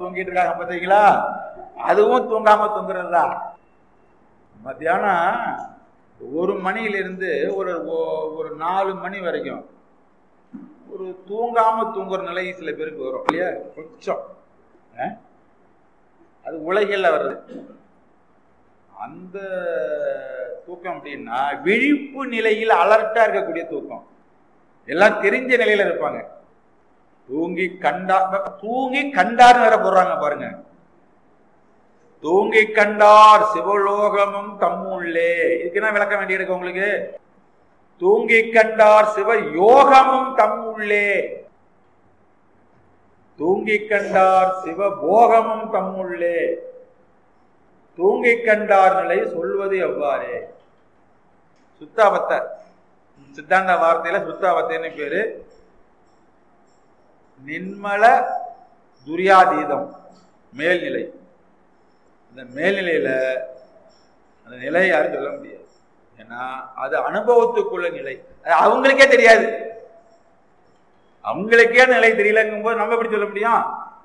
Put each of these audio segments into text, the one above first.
தூங்கிட்டு இருக்காங்க பார்த்தீங்களா அதுவும் தூங்காம தூங்குறது தான் மத்தியானம் ஒரு மணியிலிருந்து ஒரு ஒ- ஒரு நாலு மணி வரைக்கும் ஒரு தூங்காம தூங்குற நிலை சில பேருக்கு வரும் இல்லையா கொஞ்சம் அஹ்? அது உலகில் வருது அந்த தூக்கம் அப்படின்னா விழிப்பு நிலையில் அலர்ட்டா இருக்கக்கூடிய தூக்கம் எல்லாம் தெரிஞ்ச நிலையில இருப்பாங்க தூங்கி கண்டா தூங்கி கண்டார்னு வேற போடுறாங்க பாருங்க தூங்கி கண்டார் சிவலோகமும் தம்முள்ளே இதுக்கு என்ன விளக்க வேண்டியிருக்கு உங்களுக்கு தூங்கி கண்டார் சிவ யோகமும் தம்முள்ளே தூங்கி கண்டார் சிவ போகமும் தம்முள்ளே தூங்கி கண்டார் நிலை சொல்வது எவ்வாறு சுத்தாபத்தர் சித்தாந்த வார்த்தையில சுத்தாபத்தைன்னு பேரு நின்மல துரியாதீதம் மேல்நிலை இந்த மேல்நிலையில அந்த நிலையை யாரும் சொல்ல முடியாது ஏன்னா அது அனுபவத்துக்குள்ள நிலை அது அவங்களுக்கே தெரியாது அவங்களுக்கே அந்த நிலை தெரியலங்கும் போது நம்ம எப்படி சொல்ல முடியும்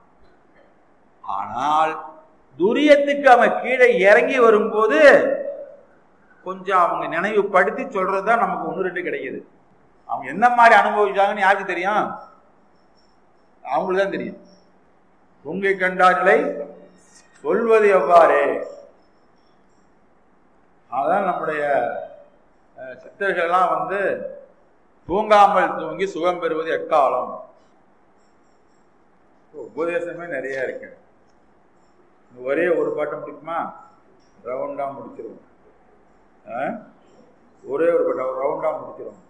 ஆனால் துரியத்துக்கு அவன் கீழே இறங்கி வரும்போது கொஞ்சம் அவங்க நினைவுபடுத்தி சொல்றதுதான் நமக்கு ஒன்று ரெண்டு கிடைக்குது அவங்க என்ன மாதிரி அனுபவிச்சாங்கன்னு யாருக்கு தெரியும் அவங்களுக்கு தான் தெரியும் உங்கை கண்டார் நிலை சொல்வது எவ்வாறு அதான் நம்முடைய அஹ், சித்தர்கள்லாம் வந்து தூங்காமல் தூங்கி சுகம் பெறுவது எக்காலம் உபதேசமே நிறைய இருக்கு இந்த ஒரே ஒரு பாட்டு முடிக்குமா ரவுண்டா முடிச்சிருவோம் ஆ? ஒரே ஒரு பாட்டு ரவுண்டா முடிச்சிருவோம்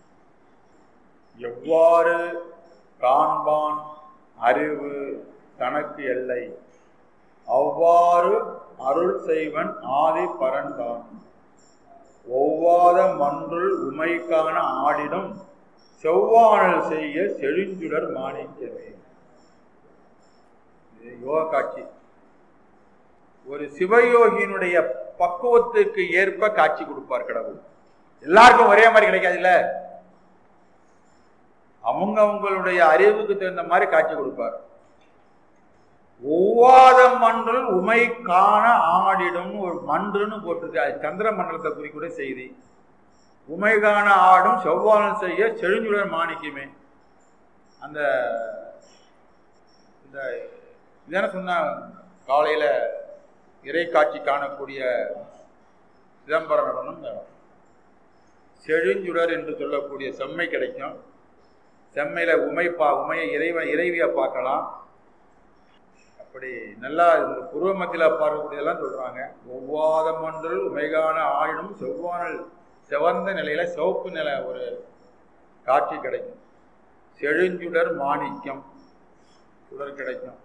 எவ்வாறு காண்பான் அறிவு தனக்கு எல்லை அவ்வாறு அருள் செய்வன் ஆதி பரன்தான் ஒவ்வாத மன்றுள் உமைக்கான ஆடிடும் செவ்வானல் செய்ய செழுஞ்சுடர் மாணிக்கவே இது யோக காட்சி ஒரு சிவயோகியினுடைய பக்குவத்துக்கு ஏற்ப காட்சி கொடுப்பார் கடவுள் எல்லாருக்கும் ஒரே மாதிரி கிடைக்காதுல்ல அவங்க அவங்களுடைய அறிவுக்கு தகுந்த மாதிரி காட்சி கொடுப்பார் ஒவ்வாத மன்றுள் உமை காண ஆடிடும் ஒரு மன்றுன்னு போட்டிருக்கு அது சந்திர மண்டலத்தை குறிக்கூட செய்தி உமை காண ஆடும் செவ்வானம் செய்ய செழுஞ்சுடர் மாணிக்குமே அந்த இந்த இதான சொன்ன காலையில இறை காட்சி காணக்கூடிய சிதம்பரம் நடனம் செழுஞ்சுடர் என்று சொல்லக்கூடிய செம்மை கிடைக்கும் செம்மையில உமை பா உமையை இறைவன் இறைவியை பார்க்கலாம் அப்படி நல்லா இந்த புருவ மத்தியில் பார்க்கக்கூடியதெல்லாம் சொல்றாங்க ஒவ்வாத மன்றல் உமைகான ஆயினும் செவ்வானல் செவந்த நிலையில சிவப்பு நில ஒரு காட்சி கிடைக்கும் செழுஞ்சுடர் மாணிக்கம் சுடர் கிடைக்கும்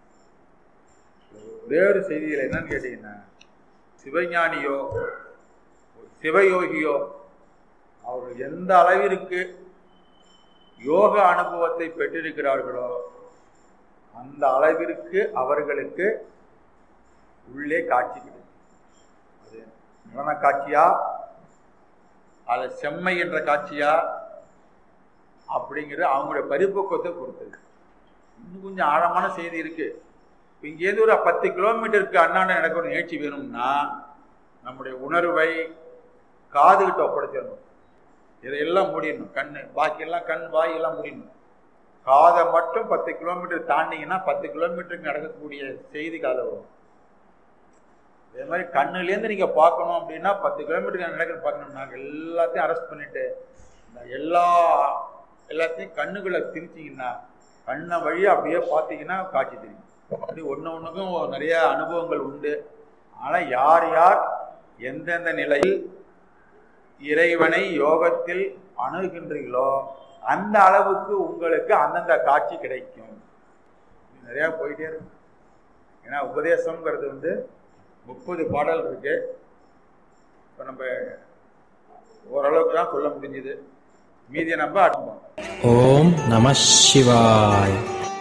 வேறு செய்திகள் என்னன்னு கேட்டீங்கன்னா சிவஞானியோ சிவயோகியோ அவர்கள் எந்த அளவிற்கு யோக அனுபவத்தை பெற்றிருக்கிறார்களோ அந்த அளவிற்கு அவர்களுக்கு உள்ளே காட்சி கிடைக்கும் அது நடன காட்சியா அது செம்மை என்ற காட்சியா அப்படிங்கிறது அவங்களுடைய பரிபக்குவத்தை பொறுத்தது இன்னும் கொஞ்சம் ஆழமான செய்தி இருக்கு இப்போ இங்கேருந்து ஒரு பத்து கிலோமீட்டருக்கு அண்ணாண்ட நடக்கிற ஒரு நிகழ்ச்சி வேணும்னா நம்முடைய உணர்வை காதுகிட்ட ஒப்படைச்சிடணும் இதையெல்லாம் முடியணும் கண்ணு பாக்கியெல்லாம் கண் வாய் எல்லாம் முடியணும் காதை மட்டும் பத்து கிலோமீட்டர் தாண்டிங்கன்னா பத்து கிலோமீட்டருக்கு நடக்கக்கூடிய செய்தி காதை வரும் அதே மாதிரி கண்ணுலேருந்து நீங்கள் பார்க்கணும் அப்படின்னா பத்து கிலோமீட்டருக்கு நடக்கிற பார்க்கணும் நாங்கள் எல்லாத்தையும் அரெஸ்ட் பண்ணிட்டு இந்த எல்லா எல்லாத்தையும் கண்ணுக்குள்ளே திரிச்சிங்கன்னா கண்ணை வழியாக அப்படியே பார்த்தீங்கன்னா காட்சி தெரியும் அப்படி ஒன்று ஒன்றுக்கும் நிறைய அனுபவங்கள் உண்டு ஆனால் யார் யார் எந்தெந்த நிலையில் இறைவனை யோகத்தில் அணுகின்றீர்களோ அந்த அளவுக்கு உங்களுக்கு அந்தந்த காட்சி கிடைக்கும் நிறையா போயிட்டே இருக்கு ஏன்னா உபதேசம்ங்கிறது வந்து முப்பது பாடல் இருக்கு இப்போ நம்ம ஓரளவுக்கு தான் சொல்ல முடிஞ்சுது மீதியை நம்ம அனுப்போம் ஓம் நம சிவாய்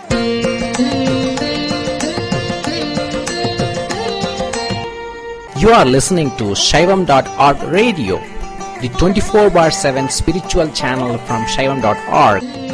You are listening to Shaivam.org radio, the 24 bar 7 spiritual channel from Shaivam.org.